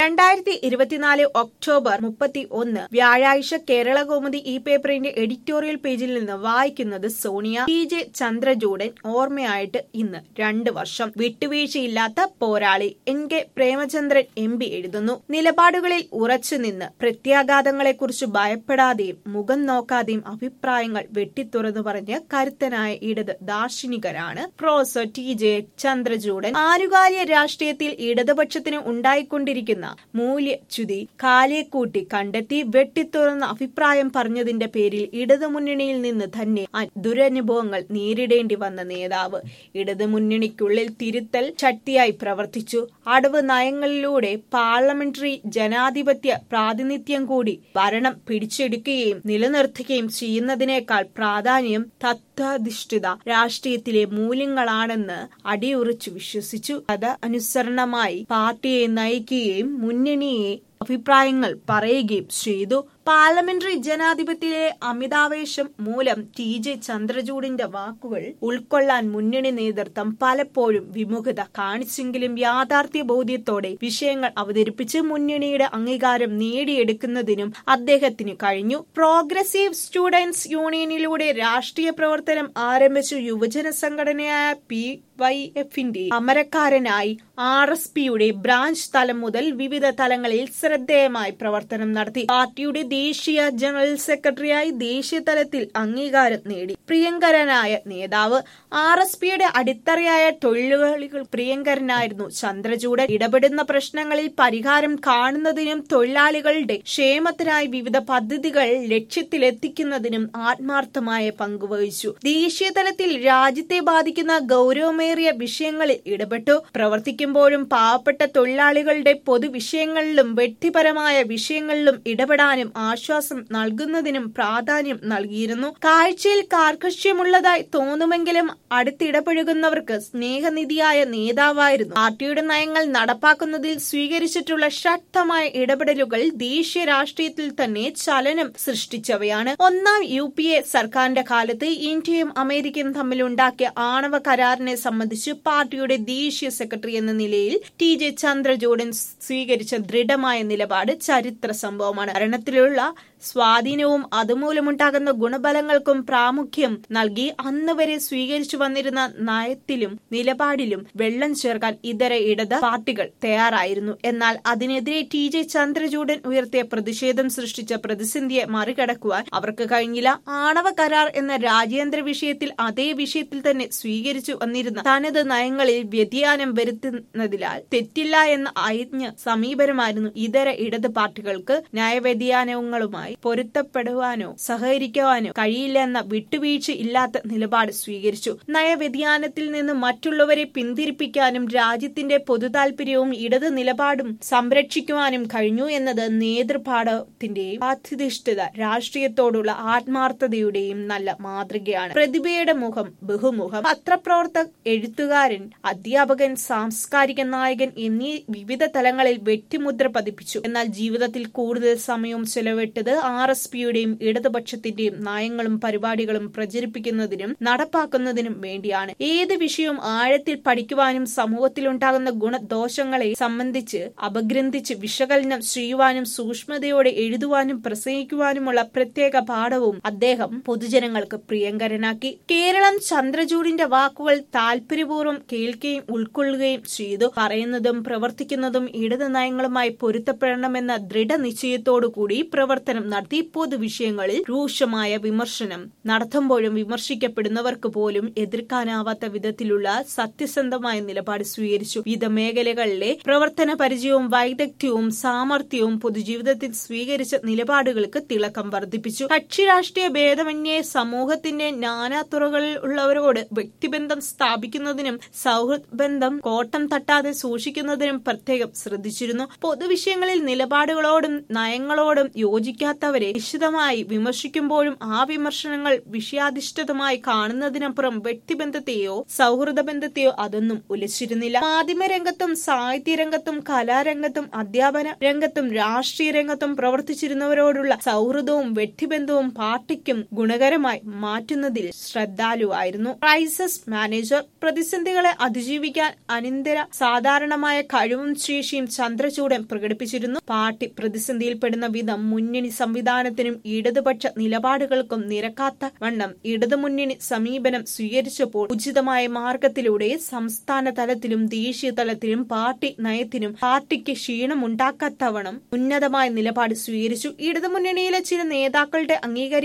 രണ്ടായിരത്തി ഇരുപത്തിനാല് ഒക്ടോബർ മുപ്പത്തി ഒന്ന് വ്യാഴാഴ്ച കേരള കൗമുദി ഈ പേപ്പറിന്റെ എഡിറ്റോറിയൽ പേജിൽ നിന്ന് വായിക്കുന്നത് സോണിയ ടി ജെ ചന്ദ്രചൂഡൻ ഓർമ്മയായിട്ട് ഇന്ന് രണ്ട് വർഷം വിട്ടുവീഴ്ചയില്ലാത്ത പോരാളി N K Premachandran M P എഴുതുന്നു നിലപാടുകളിൽ ഉറച്ചുനിന്ന് പ്രത്യാഘാതങ്ങളെക്കുറിച്ച് ഭയപ്പെടാതെയും മുഖം നോക്കാതെയും അഭിപ്രായങ്ങൾ വെട്ടിത്തുറന്നു പറഞ്ഞ് കരുത്തനായ ഇടത് ദാർശനികരാണ് പ്രൊഫസർ ടി ജെ ചന്ദ്രചൂഡൻ ആനുകാലിക രാഷ്ട്രീയത്തിൽ ഇടതുപക്ഷത്തിന് ഉണ്ടായിക്കൊണ്ടിരിക്കുന്ന മൂല്യച്യുതി കാലേക്കൂട്ടി കണ്ടെത്തി വെട്ടിത്തുറന്ന അഭിപ്രായം പറഞ്ഞതിന്റെ പേരിൽ ഇടതുമുന്നണിയിൽ നിന്ന് തന്നെ അ- ദുരനുഭവങ്ങൾ നേരിടേണ്ടി വന്ന നേതാവ് ഇടതുമുന്നണിക്കുള്ളിൽ തിരുത്തൽ ശക്തിയായി പ്രവർത്തിച്ചു അടവ് നയങ്ങളിലൂടെ പാർലമെന്ററി ജനാധിപത്യ പ്രാതിനിധ്യം കൂടി ഭരണം പിടിച്ചെടുക്കുകയും നിലനിർത്തുകയും ചെയ്യുന്നതിനേക്കാൾ പ്രാധാന്യം തത്വാധിഷ്ഠിത രാഷ്ട്രീയത്തിലെ മൂല്യങ്ങളാണെന്ന് അടിയുറച്ചു വിശ്വസിച്ചു അത് അനുസരണമായി പാർട്ടിയെ നയിക്കുകയും മുന്നണിയെ അഭിപ്രായങ്ങൾ പറയുകയും ചെയ്തു പാർലമെന്ററി ജനാധിപത്യത്തിലെ അമിതാവേശം മൂലം ടി ജെ ചന്ദ്രചൂഡിന്റെ വാക്കുകൾ ഉൾക്കൊള്ളാൻ മുന്നണി നേതൃത്വം പലപ്പോഴും വിമുഖത കാണിച്ചെങ്കിലും യാഥാർത്ഥ്യ ബോധ്യത്തോടെ വിഷയങ്ങൾ അവതരിപ്പിച്ച് മുന്നണിയുടെ അംഗീകാരം നേടിയെടുക്കുന്നതിനും അദ്ദേഹത്തിന് കഴിഞ്ഞു പ്രോഗ്രസീവ് സ്റ്റുഡൻസ് യൂണിയനിലൂടെ രാഷ്ട്രീയ പ്രവർത്തനം ആരംഭിച്ച യുവജന സംഘടനയായ പി വൈ എഫിന്റെ അമരക്കാരനായി ആർ എസ് പിയുടെ ബ്രാഞ്ച് തലം മുതൽ വിവിധ തലങ്ങളിൽ ശ്രദ്ധേയമായി പ്രവർത്തനം നടത്തി പാർട്ടിയുടെ ദേശീയ ജനറൽ സെക്രട്ടറിയായി ദേശീയ തലത്തിൽ അംഗീകാരം നേടി പ്രിയങ്കരനായ നേതാവ് ആർ എസ് പിയുടെ അടിത്തറയായ തൊഴിലാളികൾ പ്രിയങ്കരനായിരുന്നു ചന്ദ്രചൂഡൻ ഇടപെടുന്ന പ്രശ്നങ്ങളിൽ പരിഹാരം കാണുന്നതിനും തൊഴിലാളികളുടെ ക്ഷേമത്തിനായി വിവിധ പദ്ധതികൾ ലക്ഷ്യത്തിലെത്തിക്കുന്നതിനും ആത്മാർത്ഥമായ പങ്കുവഹിച്ചു ദേശീയ തലത്തിൽ രാജ്യത്തെ ബാധിക്കുന്ന ഗൗരവമേറിയ വിഷയങ്ങളിൽ ഇടപെട്ടു പ്രവർത്തിക്കുമ്പോഴും പാവപ്പെട്ട തൊഴിലാളികളുടെ പൊതുവിഷയങ്ങളിലും വ്യക്തിപരമായ വിഷയങ്ങളിലും ഇടപെടാനും ആശ്വാസം നൽകുന്നതിനും പ്രാധാന്യം നൽകിയിരുന്നു കാഴ്ചയിൽ കാർക്കശ്യമുള്ളതായി തോന്നുമെങ്കിലും അടുത്തിടപഴകുന്നവർക്ക് സ്നേഹനിധിയായ നേതാവായിരുന്നു പാർട്ടിയുടെ നയങ്ങൾ നടപ്പാക്കുന്നതിൽ സ്വീകരിച്ചിട്ടുള്ള ശക്തമായ ഇടപെടലുകൾ ദേശീയ രാഷ്ട്രീയത്തിൽ തന്നെ ചലനം സൃഷ്ടിച്ചവയാണ് ഒന്നാം യു പി എ സർക്കാരിന്റെ കാലത്ത് ഇന്ത്യയും അമേരിക്കയും തമ്മിലുണ്ടാക്കിയ ആണവ കരാറിനെ സംബന്ധിച്ച് പാർട്ടിയുടെ ദേശീയ സെക്രട്ടറി എന്ന നിലയിൽ ടി ജെ ചന്ദ്രചൂഡൻ സ്വീകരിച്ച ദൃഢമായ നിലപാട് ചരിത്ര സംഭവമാണ് ഭരണത്തിലുള്ള സ്വാധീനവും അതുമൂലമുണ്ടാകുന്ന ഗുണഫലങ്ങൾക്കും പ്രാമുഖ്യം നൽകി അന്ന് വരെ സ്വീകരിച്ചു വന്നിരുന്ന നയത്തിലും നിലപാടിലും വെള്ളം ചേർക്കാൻ ഇതര ഇടത് പാർട്ടികൾ തയ്യാറായിരുന്നു എന്നാൽ അതിനെതിരെ ടി ജെ ചന്ദ്രചൂഡൻ ഉയർത്തിയ പ്രതിഷേധം സൃഷ്ടിച്ച പ്രതിസന്ധിയെ മറികടക്കുവാൻ അവർക്ക് കഴിഞ്ഞില്ല ആണവ കരാർ എന്ന രാജ്യാന്തര വിഷയത്തിൽ അതേ വിഷയത്തിൽ തന്നെ സ്വീകരിച്ചു വന്നിരുന്ന തനത് നയങ്ങളിൽ വ്യതിയാനം വരുത്തുന്നതിനാൽ തെറ്റില്ല എന്ന അയജ്ഞ സമീപനമായിരുന്നു ഇതര ഇടത് പാർട്ടികൾക്ക് ന്യായവ്യതിയാനങ്ങളുമായി പൊരുത്തപ്പെടുവാനോ സഹകരിക്കുവാനോ കഴിയില്ല എന്ന വിട്ടുവീഴ്ച ഇല്ലാത്ത നിലപാട് സ്വീകരിച്ചു നയവ്യതിയാനത്തിൽ നിന്ന് മറ്റുള്ളവരെ പിന്തിരിപ്പിക്കാനും രാജ്യത്തിന്റെ പൊതുതാൽപര്യവും ഇടത് നിലപാടും സംരക്ഷിക്കുവാനും കഴിഞ്ഞു എന്നത് നേതൃപാഠത്തിന്റെയും ബാധ്യധിഷ്ഠിത രാഷ്ട്രീയത്തോടുള്ള ആത്മാർത്ഥതയുടെയും നല്ല മാതൃകയാണ് പ്രതിഭയുടെ മുഖം ബഹുമുഖം പത്രപ്രവർത്തക എഴുത്തുകാരൻ അധ്യാപകൻ സാംസ്കാരിക നായകൻ എന്നീ വിവിധ തലങ്ങളിൽ വ്യക്തിമുദ്ര പതിപ്പിച്ചു എന്നാൽ ജീവിതത്തിൽ കൂടുതൽ സമയവും ചെലവിട്ടത് ആർ എസ് പിയുടെയും ഇടതുപക്ഷത്തിന്റെയും നയങ്ങളും പരിപാടികളും പ്രചരിപ്പിക്കുന്നതിനും നടപ്പാക്കുന്നതിനും വേണ്ടിയാണ് ഏത് വിഷയവും ആഴത്തിൽ പഠിക്കുവാനും സമൂഹത്തിലുണ്ടാകുന്ന ഗുണദോഷങ്ങളെ സംബന്ധിച്ച് അപഗ്രന്ഥിച്ച് വിശകലനം ചെയ്യുവാനും സൂക്ഷ്മതയോടെ എഴുതുവാനും പ്രസംഗിക്കുവാനുമുള്ള പ്രത്യേക പാഠവും അദ്ദേഹം പൊതുജനങ്ങൾക്ക് പ്രിയങ്കരനാക്കി കേരളം ചന്ദ്രചൂഡിന്റെ വാക്കുകൾ താല്പര്യപൂർവ്വം കേൾക്കുകയും ഉൾക്കൊള്ളുകയും ചെയ്തു പറയുന്നതും പ്രവർത്തിക്കുന്നതും ഇടത് നയങ്ങളുമായി പൊരുത്തപ്പെടണമെന്ന ദൃഢനിശ്ചയത്തോടുകൂടി പ്രവർത്തനം നടത്തി പൊതുവിഷയങ്ങളിൽ രൂക്ഷമായ വിമർശനം നടത്തുമ്പോഴും വിമർശിക്കപ്പെടുന്നവർക്ക് പോലും എതിർക്കാനാവാത്ത വിധത്തിലുള്ള സത്യസന്ധമായ നിലപാട് സ്വീകരിച്ചു വിവിധ മേഖലകളിലെ പ്രവർത്തന പരിചയവും വൈദഗ്ധ്യവും സാമർഥ്യവും പൊതുജീവിതത്തിൽ സ്വീകരിച്ച നിലപാടുകൾക്ക് തിളക്കം വർദ്ധിപ്പിച്ചു കക്ഷി രാഷ്ട്രീയ ഭേദമന്യേ സമൂഹത്തിന്റെ നാനാതുറകളിൽ ഉള്ളവരോട് വ്യക്തിബന്ധം സ്ഥാപിക്കുന്നതിനും സൗഹൃദ ബന്ധം കോട്ടം തട്ടാതെ സൂക്ഷിക്കുന്നതിനും പ്രത്യേകം ശ്രദ്ധിച്ചിരുന്നു പൊതുവിഷയങ്ങളിൽ നിലപാടുകളോടും നയങ്ങളോടും യോജിക്കാത്ത ചെയ്യാത്തവരെ വിശദമായി വിമർശിക്കുമ്പോഴും ആ വിമർശനങ്ങൾ വിഷയാധിഷ്ഠിതമായി കാണുന്നതിനപ്പുറം വ്യക്തിബന്ധത്തെയോ സൗഹൃദ ബന്ധത്തെയോ അതൊന്നും ഉലച്ചിരുന്നില്ല മാധ്യമരംഗത്തും സാഹിത്യരംഗത്തും കലാരംഗത്തും അധ്യാപന രംഗത്തും രാഷ്ട്രീയ രംഗത്തും പ്രവർത്തിച്ചിരുന്നവരോടുള്ള സൗഹൃദവും വ്യക്തിബന്ധവും പാർട്ടിക്കും ഗുണകരമായി മാറ്റുന്നതിൽ ശ്രദ്ധാലുവായിരുന്നു ക്രൈസിസ് മാനേജർ പ്രതിസന്ധികളെ അതിജീവിക്കാൻ അനിന്തര സാധാരണമായ കഴിവും ശേഷിയും ചന്ദ്രചൂഡൻ പ്രകടിപ്പിച്ചിരുന്നു പാർട്ടി പ്രതിസന്ധിയിൽപ്പെടുന്ന വിധം മുന്നണി സംവിധാനത്തിനും ഇടതുപക്ഷ നിലപാടുകൾക്കും നിരക്കാത്ത വണ്ണം ഇടതുമുന്നണി സമീപനം സ്വീകരിച്ചപ്പോൾ ഉചിതമായ മാർഗത്തിലൂടെ സംസ്ഥാന തലത്തിലും ദേശീയ തലത്തിലും പാർട്ടി നയത്തിനും പാർട്ടിക്ക് ക്ഷീണമുണ്ടാക്കാത്തവണ്ണം ഉന്നതമായ നിലപാട് സ്വീകരിച്ചു ഇടതുമുന്നണിയിലെ ചില നേതാക്കളുടെ അംഗീകാരി